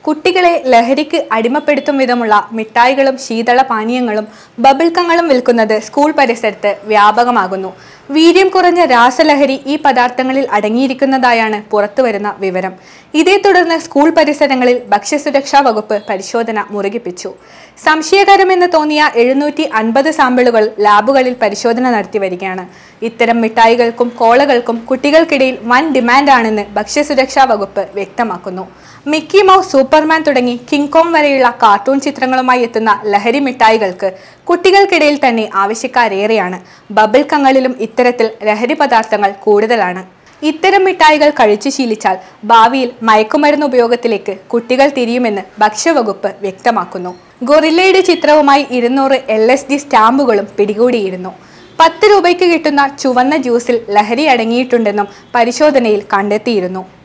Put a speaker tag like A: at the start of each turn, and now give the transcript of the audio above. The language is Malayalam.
A: കുട്ടികളെ ലഹരിക്ക് അടിമപ്പെടുത്തും വിധമുള്ള മിഠായികളും ശീതള പാനീയങ്ങളും ബബിൾക്കങ്ങളും വിൽക്കുന്നത് സ്കൂൾ പരിസരത്ത് വ്യാപകമാകുന്നു വീര്യം കുറഞ്ഞ രാസലഹരി ഈ പദാർത്ഥങ്ങളിൽ അടങ്ങിയിരിക്കുന്നതായാണ് പുറത്തുവരുന്ന വിവരം ഇതേ തുടർന്ന് സ്കൂൾ പരിസരങ്ങളിൽ ഭക്ഷ്യസുരക്ഷാ വകുപ്പ് പരിശോധന മുറുകിപ്പിച്ചു സംശയകരമെന്ന് തോന്നിയ എഴുന്നൂറ്റി അൻപത് സാമ്പിളുകൾ ലാബുകളിൽ പരിശോധന നടത്തി വരികയാണ് ഇത്തരം മിഠായികൾക്കും കോളകൾക്കും കുട്ടികൾക്കിടയിൽ വൻ ഡിമാൻഡാണെന്ന് ഭക്ഷ്യസുരക്ഷാ വകുപ്പ് വ്യക്തമാക്കുന്നു മിക്കി മൗസ് സൂപ്പർമാൻ തുടങ്ങി കിങ് കോങ് വരെയുള്ള കാർട്ടൂൺ ചിത്രങ്ങളുമായി എത്തുന്ന ലഹരി മിഠായികൾക്ക് കുട്ടികൾക്കിടയിൽ തന്നെ ആവശ്യക്കാരേറെയാണ് ബബിൾ കങ്ങളിലും ഇത്തരത്തിൽ ലഹരി പദാർത്ഥങ്ങൾ കൂടുതലാണ് ഇത്തരം മിഠായികൾ കഴിച്ചു ശീലിച്ചാൽ ഭാവിയിൽ മയക്കുമരുന്ന് ഉപയോഗത്തിലേക്ക് കുട്ടികൾ തിരിയുമെന്ന് ഭക്ഷ്യവകുപ്പ് വ്യക്തമാക്കുന്നു ഗൊറില്ലയുടെ ചിത്രവുമായി ഇരുന്നൂറ് എൽ എസ് ഡി സ്റ്റാമ്പുകളും പിടികൂടിയിരുന്നു പത്ത് രൂപയ്ക്ക് കിട്ടുന്ന ചുവന്ന ജ്യൂസിൽ ലഹരി അടങ്ങിയിട്ടുണ്ടെന്നും പരിശോധനയിൽ കണ്ടെത്തിയിരുന്നു